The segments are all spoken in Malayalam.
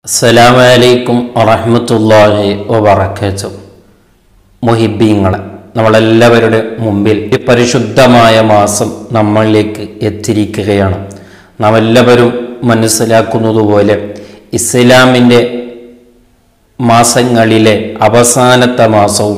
അസ്സലാമലൈക്കും വറഹമത്തല്ലാഹി വബറക്കാത്തു മുഹിബീങ്ങളെ നമ്മളെല്ലാവരുടെ മുമ്പിൽ ഈ പരിശുദ്ധമായ മാസം നമ്മളിലേക്ക് എത്തിയിരിക്കുകയാണ് നാം എല്ലാവരും മനസ്സിലാക്കുന്നതുപോലെ ഇസ്ലാമിൻ്റെ മാസങ്ങളിലെ അവസാനത്തെ മാസവും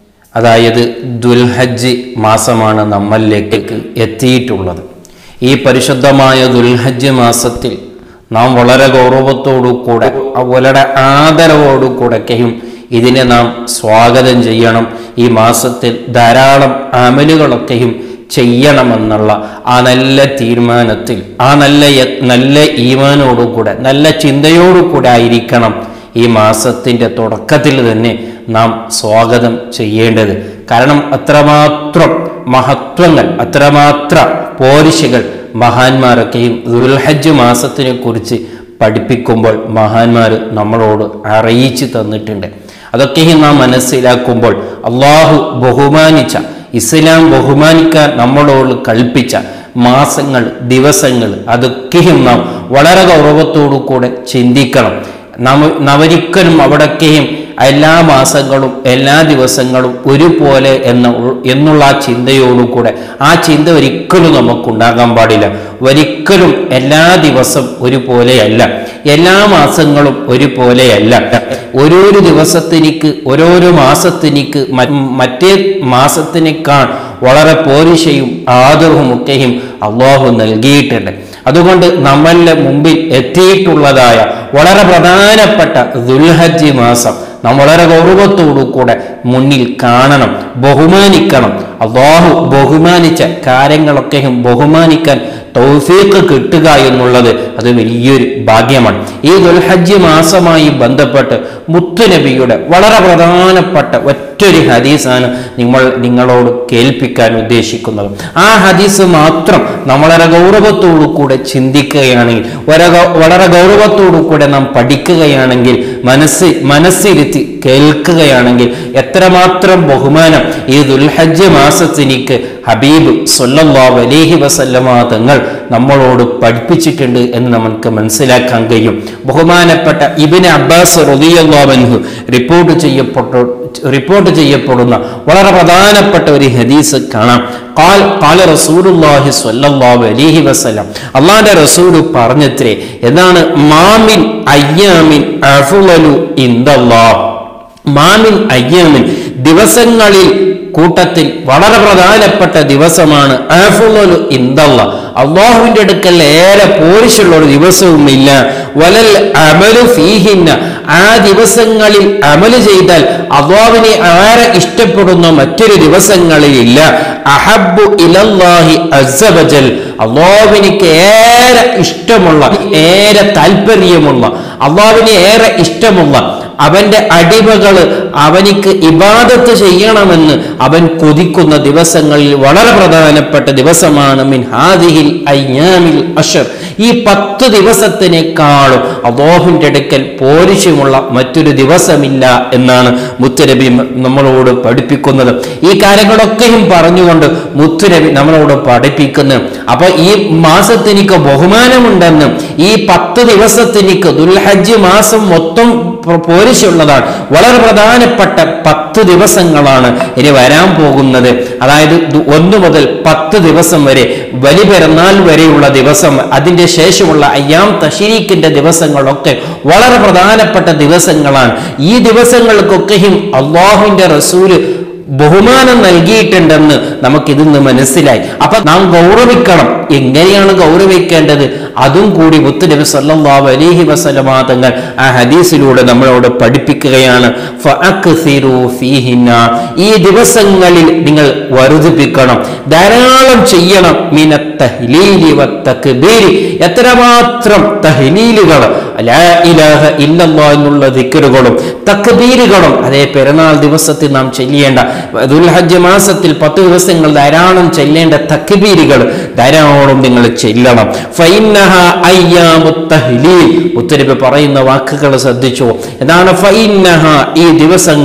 അതായത് ദുൽഹജ്ജ് മാസമാണ് നമ്മളിലേക്ക് എത്തിയിട്ടുള്ളത് ഈ പരിശുദ്ധമായ ദുൽഹജ്ജ് മാസത്തിൽ നാം വളരെ ഗൗരവത്തോടു കൂടെ വളരെ ആദരവോടു കൂടെയൊക്കെയും ഇതിനെ നാം സ്വാഗതം ചെയ്യണം ഈ മാസത്തിൽ ധാരാളം അമലുകളൊക്കെയും ചെയ്യണമെന്നുള്ള ആ നല്ല തീരുമാനത്തിൽ ആ നല്ല യ- നല്ല ഈമാനോടുകൂടെ നല്ല ചിന്തയോടുകൂടെ ആയിരിക്കണം ഈ മാസത്തിൻ്റെ തുടക്കത്തിൽ തന്നെ നാം സ്വാഗതം ചെയ്യേണ്ടത് കാരണം അത്രമാത്രം മഹത്വങ്ങൾ അത്രമാത്രം പോരിശകൾ മഹാന്മാരൊക്കെയും ദുൽഹജ്ജ് മാസത്തിനെ കുറിച്ച് പഠിപ്പിക്കുമ്പോൾ മഹാന്മാർ നമ്മളോട് അറിയിച്ചു തന്നിട്ടുണ്ട് അതൊക്കെയും നാം മനസ്സിലാക്കുമ്പോൾ അള്ളാഹു ബഹുമാനിച്ച ഇസ്ലാം ബഹുമാനിക്കാൻ നമ്മളോട് കൽപ്പിച്ച മാസങ്ങൾ ദിവസങ്ങൾ അതൊക്കെയും നാം വളരെ ഗൗരവത്തോടു കൂടെ ചിന്തിക്കണം നാം നവരിക്കലും അവിടൊക്കെയും എല്ലാ മാസങ്ങളും എല്ലാ ദിവസങ്ങളും ഒരുപോലെ എന്ന ഉൾ- എന്നുള്ള ആ ചിന്തയോടുകൂടെ ആ ചിന്ത ഒരിക്കലും നമുക്കുണ്ടാകാൻ പാടില്ല ഒരിക്കലും എല്ലാ ദിവസം ഒരുപോലെയല്ല എല്ലാ മാസങ്ങളും ഒരുപോലെയല്ല ഓരോരോ ദിവസത്തിനിക്ക് ഓരോരോ മാസത്തിനിക്ക് മ- മറ്റേ മാസത്തിനേക്കാൾ വളരെ പോരിശയും ആദരവും ഒക്കെയും അള്ളാഹു നൽകിയിട്ടുണ്ട് അതുകൊണ്ട് നമ്മളുടെ മുമ്പിൽ എത്തിയിട്ടുള്ളതായ വളരെ പ്രധാനപ്പെട്ട ദുൽഹജ്ജ് മാസം നാം വളരെ ഗൗരവത്തോടു കൂടെ മുന്നിൽ കാണണം ബഹുമാനിക്കണം അള്ളാഹു ബഹുമാനിച്ച കാര്യങ്ങളൊക്കെയും ബഹുമാനിക്കാൻ തൗഫീഖ് കിട്ടുക എന്നുള്ളത് അത് വലിയൊരു ഭാഗ്യമാണ് ഈ ദുൽഹജ്ജ് മാസമായി ബന്ധപ്പെട്ട് മുത്തുനബിയുടെ വളരെ പ്രധാനപ്പെട്ട ഒറ്റൊരു ഹദീസാണ് നിങ്ങൾ നിങ്ങളോട് കേൾപ്പിക്കാൻ ഉദ്ദേശിക്കുന്നത് ആ ഹദീസ് മാത്രം നമ്മൾ വളരെ ഗൗരവത്തോടു കൂടെ ചിന്തിക്കുകയാണെങ്കിൽ വളരെ ഗൗ- വളരെ ഗൗരവത്തോടു കൂടെ നാം പഠിക്കുകയാണെങ്കിൽ മനസ്സ് മനസ്സിരുത്തി കേൾക്കുകയാണെങ്കിൽ എത്രമാത്രം ബഹുമാനം ഈ ദുൽഹജ്ജ് മാസത്തിനിക്ക് ഹബീബ് സല്ലല്ലാഹു അലൈഹി വസല്ലമ തങ്ങൾ നമ്മളോട് പഠിപ്പിച്ചിട്ടുണ്ട് എന്ന് നമുക്ക് മനസ്സിലാക്കാൻ കഴിയും ബഹുമാനപ്പെട്ട ഇബിന് അബ്ബാസ് റളിയല്ലാഹു അൻഹു റിപ്പോർട്ട് ചെയ്യപ്പെട്ട റിപ്പോർട്ട് ചെയ്യപ്പെടുന്ന വളരെ പ്രധാനപ്പെട്ട ഒരു ഹദീസ് കാണാം قال قال رسول الله صلى الله عليه وسلم അള്ളാന്റെ റസൂൽ പറഞ്ഞത്രേ എന്താണ് മാമിൻ അയ്യാമിൻ അഫ്ളലു ഇൻദല്ലാഹ് മാമിൻ അയ്യാമിൻ ദിവസങ്ങളിൽ കൂട്ടത്തിൽ വളരെ പ്രധാനപ്പെട്ട ദിവസമാണ് ആഫുള്ളു ഇന്ദല്ല അള്ളാഹുവിന്റെ അടുക്കൽ ഏറെ പോരിശുള്ള ഒരു ദിവസവുമില്ല വലൽ അമലു ഫീഹിന്ന ആ ദിവസങ്ങളിൽ അമല് ചെയ്താൽ അള്ളാഹുവിനെ ആരെ ഇഷ്ടപ്പെടുന്ന മറ്റൊരു ദിവസങ്ങളിലില്ല അഹബ്ബു ഇലല്ലാഹി അസ്സവജൽ അള്ളാഹുവിനിക്ക് ഏറെ ഇഷ്ടമുള്ള ഏറെ താല്പര്യമുള്ള അള്ളാഹുവിനെ ഏറെ ഇഷ്ടമുള്ള അവന്റെ അടിമകള് അവനിക്ക് ഇബാദത്ത് ചെയ്യണമെന്ന് അവൻ കൊതിക്കുന്ന ദിവസങ്ങളിൽ വളരെ പ്രധാനപ്പെട്ട ദിവസമാണ് മിൻ ഹാദിഹിൽ അയ്യാമിൽ അഷർ ഈ പത്ത് ദിവസത്തിനേക്കാളും അള്ളാഹുവിന്റെ അടുക്കൽ പോരിശുമുള്ള മറ്റൊരു ദിവസമില്ല എന്നാണ് മുത്തുനബി നമ്മളോട് പഠിപ്പിക്കുന്നത് ഈ കാര്യങ്ങളൊക്കെയും പറഞ്ഞുകൊണ്ട് മുത്തുനബി നമ്മളോട് പഠിപ്പിക്കുന്നു അപ്പൊ ഈ മാസത്തിനിക്ക് ബഹുമാനമുണ്ടെന്ന് ഈ പത്ത് ദിവസത്തിനിക്ക് ദുൽഹജ്ജ് മാസം മൊത്തം പോ- പോരിശുള്ളതാണ് വളരെ പ്രധാനപ്പെട്ട പത്ത് ദിവസങ്ങളാണ് ഇനി വരാൻ പോകുന്നത് അതായത് ദു- ഒന്ന് മുതൽ പത്ത് ദിവസം വരെ വലി പെരുന്നാൾ വരെയുള്ള ദിവസം അതിന്റെ ശേഷമുള്ള അയ്യാം തഷരീഖിന്റെ ദിവസങ്ങളൊക്കെ വളരെ പ്രധാനപ്പെട്ട ദിവസങ്ങളാണ് ഈ ദിവസങ്ങൾക്കൊക്കെയും അള്ളാഹുവിന്റെ റസൂല് ബഹുമാനം നൽകിയിട്ടുണ്ടെന്ന് നമുക്കിതിന്ന് മനസ്സിലായി അപ്പൊ നാം ഗൗരവിക്കണം എങ്ങനെയാണ് ഗൗരവിക്കേണ്ടത് അതും കൂടി മുത്തുനബി സല്ലല്ലാഹു അലൈഹി വസല്ലമ തങ്ങൾ ആ ഹദീസിലൂടെ നമ്മളോട് പഠിപ്പിക്കുകയാണ് ഫഅക്സിറു ഫീഹിന്ന ഈ ദിവസങ്ങളിൽ നിങ്ങൾ വർദ്ധിപ്പിക്കണം ധാരാളം ചെയ്യണം മിന തഹ്ലീലി വത്തക്ബീരി എത്രമാത്രം തഹ്ലീലുകൾ ലാ ഇലാഹ ഇല്ലല്ലാഹ് എന്നുള്ള ദിക്റുകളും തക്ബീറുകളും അതേ പെരുന്നാൾ ദിവസത്തിൽ നാം ചെല്ലേണ്ട ദുൽഹജ്ജ് മാസത്തിൽ പത്ത് ദിവസങ്ങൾ ധാരാളം ചെല്ലേണ്ട തക്ബീറുകൾ ധാരാളം നിങ്ങൾ ചെല്ലണം ഫൈനഹ അയ്യാമു തഹ്ലീൽ ഉത്തരവ് പറയുന്ന വാക്കുകൾ ശ്രദ്ധിച്ചു എന്താണ് ഫൈനഹ ഈ ദിവസങ്ങൾ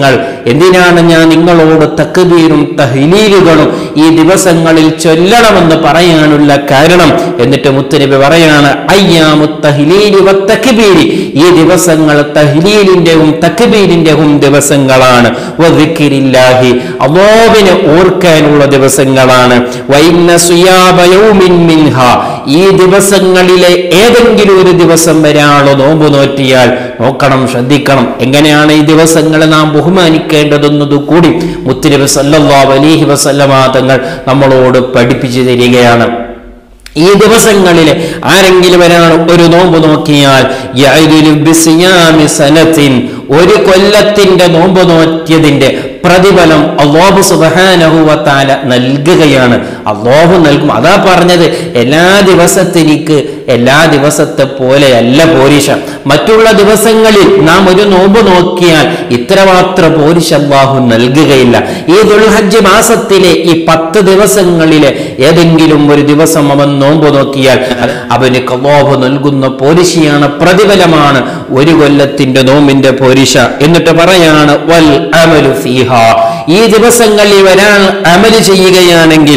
എന്തിനാണ് ഞാൻ നിങ്ങളോട് തക്ബീരും തഹ്ലീലുകളും ഈ ദിവസങ്ങളിൽ ചൊല്ലണമെന്ന് പറയാനുള്ള കാരണം എന്നിട്ട് മുത്തനബി പറയാണ് അയ്യാമു തഹ്ലീലി വത്തക്ബീരി ഈ ദിവസങ്ങൾ തഹ്ലീലിന്റെയും തക്ബീരിന്റെയും ദിവസങ്ങളാണ് വദിക്രില്ലാഹി അല്ലാഹുവിനെ ഓർക്കാനുള്ള ദിവസങ്ങളാണ് വൈന്ന സുയാബ യൗമിൻ മിൻഹ ഈ ദിവസങ്ങളിലെ ഏതെങ്കിലും ഒരു ദിവസം വരാളോ നോമ്പ് നോറ്റിയാൽ നോക്കണം ശ്രദ്ധിക്കണം എങ്ങനെയാണ് ഈ ദിവസങ്ങളെ നാം ബഹുമാനിക്കേണ്ടതെന്നത് കൂടി മുത്തുനബി സല്ലല്ലാഹു അലൈഹി വസല്ലമ തങ്ങൾ നമ്മളോട് പഠിപ്പിച്ചു തരികയാണ് ഈ ദിവസങ്ങളിൽ ആരെങ്കിലും ഒരാൾ ഒരു നോമ്പ് നോക്കിയാൽ യഅദിലു ബിസിയാമി സനത്തിൻ ഒരു കൊല്ലത്തിന്റെ നോമ്പ് നോറ്റിയതിന്റെ പ്രതിഫലം അള്ളാഹു സുബാനഹുവത്താല നൽകുകയാണ് അള്ളാഹു നൽകും അതാ പറഞ്ഞത് എല്ലാ ദിവസത്തിനിക്ക് എല്ലാ ദിവസത്തെ പോലെയല്ല പോരിശ മറ്റുള്ള ദിവസങ്ങളിൽ നാം ഒരു നോമ്പ് നോക്കിയാൽ ഇത്രമാത്രം പോരിശ അള്ളാഹു നൽകുകയില്ല ഈ ദുൽഹജ്ജ് മാസത്തിലെ ഈ പത്ത് ദിവസങ്ങളിലെ ഏതെങ്കിലും ഒരു ദിവസം അവൻ നോമ്പ് നോക്കിയാൽ അവന് അള്ളാഹു നൽകുന്ന പോരിശയാണ് പ്രതിഫലമാണ് ഒരു കൊല്ലത്തിന്റെ നോമ്പിന്റെ പോരിശ എന്നിട്ട് പറയാണ് വൽ അമലു ഫീഹ ഈ ദിവസങ്ങളിൽ ഒരാൾ അമല് ചെയ്യുകയാണെങ്കിൽ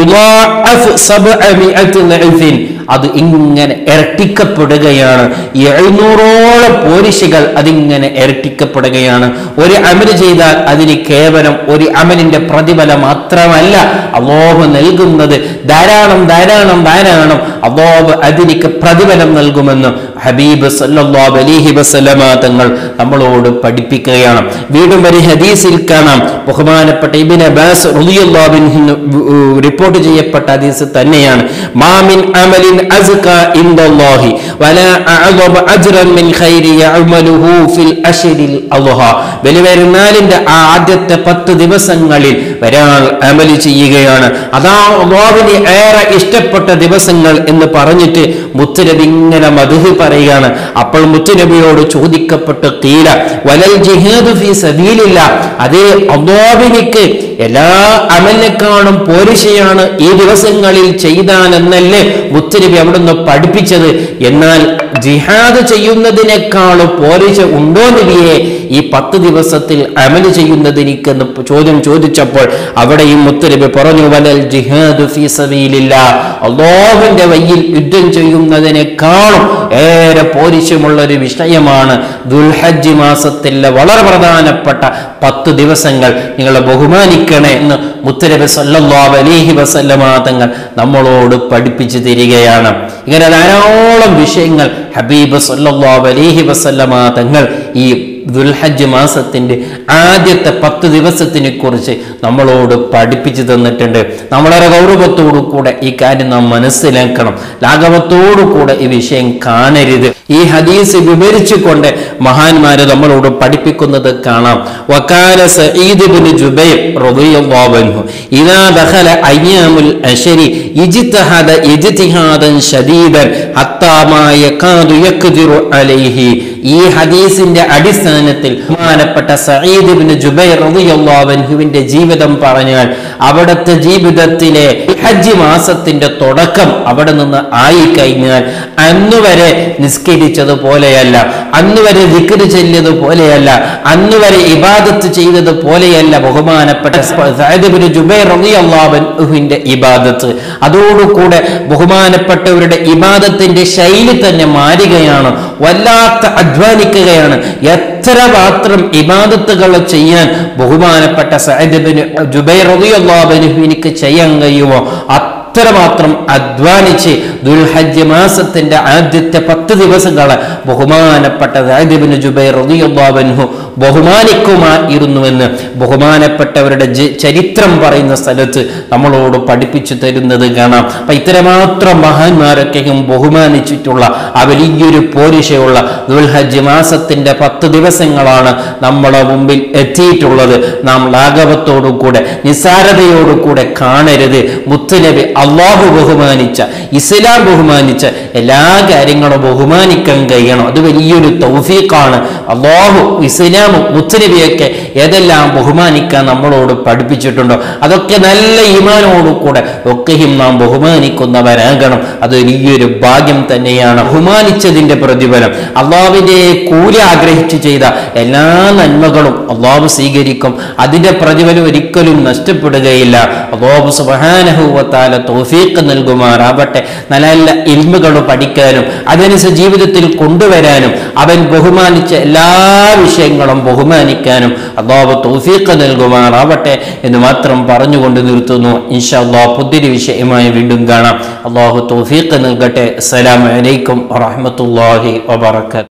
യുദാഅഫ് സബ്അമിഅത്ത് ലഅഫിൻ അത് ഇങ്ങനെ ഇരട്ടിക്കപ്പെടുകയാണ് എഴുന്നൂറോളം പോരിശകൾ അതിങ്ങനെ ഇരട്ടിക്കപ്പെടുകയാണ് ഒരു അമല് ചെയ്താൽ അതിന് കേവലം ഒരു അമലിന്റെ പ്രതിഫലം മാത്രമല്ല അള്ളാഹു നൽകുന്നത് ധാരാളം ധാരാളം ധാരാളം അള്ളാഹു അതിനിക്ക് പ്രതിഫലം നൽകുമെന്ന് ഹബീബ് സല്ലല്ലാഹു അലൈഹി വസല്ലമ തങ്ങൾ നമ്മളോട് പഠിപ്പിക്കുകയാണ് വീണ്ടും ഒരു ഹദീസിൽ കാണാം ബഹുമാനപ്പെട്ട ഇബ്നു അബ്ബാസ് റളിയല്ലാഹു അൻഹു റിപ്പോർട്ട് ചെയ്യപ്പെട്ട ഹദീസ് തന്നെയാണ് മാമിൻ അമലിൻ അസ്ക ഇൻദല്ലാഹി വലാ അഅദബ അജ്റൻ മിൻ ഖൈരി യഅമലുഹു ഫിൽ അശ്രിൽ അദ്ഹ ബലിപെരുന്നാളിന്റെ ആ ആദ്യത്തെ പത്ത് ദിവസങ്ങളിൽ ഒരാൾ അമല് ചെയ്യുകയാണ് അതാ അള്ളാഹുവിന് ഏറെ ഇഷ്ടപ്പെട്ട ദിവസങ്ങൾ എന്ന് പറഞ്ഞിട്ട് മുത്തുനബി ഇങ്ങനെ മധുഹ് പറയുകയാണ് അപ്പോൾ മുത്തുനബിയോട് ചോദിക്കപ്പെട്ട് തീല വലൽ ജിഹാദു ഫീ സബീലില്ല അതേ അള്ളാഹുവിനിക്ക് എല്ലാ അമലിനെക്കാളും പോരിശയാണ് ഈ ദിവസങ്ങളിൽ ചെയ്താൽ എന്നല്ലേ മുത്തുനബി അവിടുന്ന് പഠിപ്പിച്ചത് എന്നാൽ ജിഹാദ് ചെയ്യുന്നതിനേക്കാളും പോരിശ ഉണ്ടോ നബിയെ ഈ പത്ത് ദിവസത്തിൽ അമല് ചെയ്യുന്നതിനിക്കെന്ന് ചോദ്യം ചോദിച്ചപ്പോൾ അവിടെയും മുത്തുനബി പറഞ്ഞു വലൽ ജിഹാദു ഫീ സബീലില്ല അള്ളാഹുവിന്റെ വയ്യിൽ യുദ്ധം ചെയ്യുന്നതിനേക്കാളും ഏറെ പോരിശമുള്ള ഒരു വിഷയമാണ് ദുൽഹജ്ജ് മാസത്തിലെ വളരെ പ്രധാനപ്പെട്ട പത്ത് ദിവസങ്ങൾ നിങ്ങൾ ബഹുമാനിക്കണേ എന്ന് മുത്തരബി സല്ലല്ലാഹു അലൈഹി വസല്ലമ തങ്ങൾ നമ്മളോട് പഠിപ്പിച്ചു തരികയാണ് ഇങ്ങനെ ധാരാളം വിഷയങ്ങൾ ഹബീബ് സല്ലല്ലാഹു അലൈഹി വസല്ലമ തങ്ങൾ ഈ ദുൽഹജ്ജ് മാസത്തിന്റെ ആദ്യത്തെ പത്ത് ദിവസത്തിനെ കുറിച്ച് നമ്മളോട് പഠിപ്പിച്ചു തന്നിട്ടുണ്ട് നമ്മളൊരു ഗൗരവത്തോടു കൂടെ ഈ കാര്യം നാം മനസ്സിലാക്കണം ലാഘവത്തോടു കൂടെ ഈ വിഷയം കാണരുത് ഈ ഹദീസ് വിവരിച്ചുകൊണ്ട് മഹാന്മാര് നമ്മളോട് പഠിപ്പിക്കുന്നത് കാണാം വക്കാല സഈദ് ഇബ്നു ജുബൈർ റളിയല്ലാഹു അൻഹു ഇദാ ദഖല അയ്യാമുൽ അശരി ഇജ്തഹദ ഇജ്തിഹാദൻ ശദീദൻ ഹത്താ മാ യകാദു യഖ്ദിറു അലൈഹി ഈ ഹദീസിന്റെ അടിസ്ഥാനത്തിൽ ബഹുമാനപ്പെട്ട സഈദ് ഇബ്നു ജുബൈർ റളിയല്ലാഹു അൻഹുവിന്റെ ജീവിതം പറഞ്ഞാൽ അവിടുത്തെ ജീവിതത്തിലെ ഹജ്ജ് മാസത്തിന്റെ തുടക്കം അവിടെ നിന്ന് ആയി കഴിഞ്ഞാൽ അന്നുവരെ നിസ്കരിച്ചത് പോലെയല്ല അന്നുവരെ ദിക്ർ ചെല്ലിയത് പോലെയല്ല അന്നുവരെ ഇബാദത്ത് ചെയ്തത് പോലെയല്ല ബഹുമാനപ്പെട്ട സഅദ് ഇബ്നു ജുബൈർ റളിയല്ലാഹു അൻഹുവിന്റെ ഇബാദത്ത് അതോടുകൂടെ ബഹുമാനപ്പെട്ടവരുടെ ഇബാദത്തിന്റെ ശൈലി തന്നെ മാറുകയാണ് വല്ലാത്ത അധ്വാനിക്കുകയാണ് എത്ര മാത്രം ഇബാദത്തുകൾ ചെയ്യാൻ ബഹുമാനപ്പെട്ട സഅദ് ഇബ്നു ജുബൈർ റളിയല്ലാഹു അൻഹുവിനിക്ക് ചെയ്യാൻ കഴിയുമോ അത്രമാത്രം അധ്വാനിച്ച് ദുൽഹജ്ജ് മാസത്തിന്റെ ആദ്യത്തെ പത്ത് ദിവസങ്ങൾ ബഹുമാനപ്പെട്ട സഅദ് ഇബ്നു ജുബൈർ റളിയല്ലാഹു അൻഹു ബഹുമാനിക്കുമായിരുന്നുവെന്ന് ബഹുമാനപ്പെട്ടവരുടെ ജ- ചരിത്രം പറയുന്ന സ്ഥലത്ത് നമ്മളോട് പഠിപ്പിച്ചു തരുന്നത് കാണാം അപ്പൊ ഇത്തരമാത്രം മഹാന്മാരൊക്കെയും ബഹുമാനിച്ചിട്ടുള്ള ആ വലിയൊരു പോരിശയുള്ള ദുൽഹജ്ജ് മാസത്തിന്റെ പത്ത് ദിവസങ്ങളാണ് നമ്മുടെ മുമ്പിൽ എത്തിയിട്ടുള്ളത് നാം ലാഘവത്തോടു കൂടെ നിസ്സാരതയോടു കൂടെ കാണരുത് മുത്ത് മുത്തുനബി അള്ളാഹു ബഹുമാനിച്ച ഇസ്ലാം ബഹുമാനിച്ച എല്ലാ കാര്യങ്ങളും ബഹുമാനിക്കാൻ കഴിയണം അത് വലിയൊരു തൗഫീഖാണ് അള്ളാഹു ഇസ്ലാമും മുത്തുനബിയൊക്കെ ഏതെല്ലാം ബഹുമാനിക്കാൻ നമ്മളോട് പഠിപ്പിച്ചിട്ടുണ്ടോ അതൊക്കെ നല്ല ഈമാനോടു കൂടെ ഒക്കെയും നാം ബഹുമാനിക്കുന്നവരാകണം അത് വലിയൊരു ഭാഗ്യം തന്നെയാണ് ബഹുമാനിച്ചതിന്റെ പ്രതിഫലം അള്ളാഹുവിന്റെ കൂലി ആഗ്രഹിച്ചു ചെയ്ത എല്ലാ നന്മകളും അള്ളാഹു സ്വീകരിക്കും അതിന്റെ പ്രതിഫലം ഒരിക്കലും നഷ്ടപ്പെടുകയില്ല അള്ളാഹു സുബാനഹുവത്താല തോഫീക്ക് നൽകുമാറാവട്ടെ നല്ല നല്ല ഇൽമുകൾ പഠിക്കാനും അതനുസരിച്ച് ജീവിതത്തിൽ കൊണ്ടുവരാനും അവൻ ബഹുമാനിച്ച എല്ലാ വിഷയങ്ങളും ബഹുമാനിക്കാനും അള്ളാഹു തൗഫീഖ് നൽകുമാറാവട്ടെ എന്ന് മാത്രം പറഞ്ഞുകൊണ്ട് നിർത്തുന്നു ഇൻഷാ അള്ളാഹ് പുതിയൊരു വിഷയമായി വീണ്ടും കാണാം അള്ളാഹു തൗഫീഖ് നൽകട്ടെ അസ്സലാമു അലൈക്കും വറഹ്മത്തുള്ളാഹി വബറകാതുഹു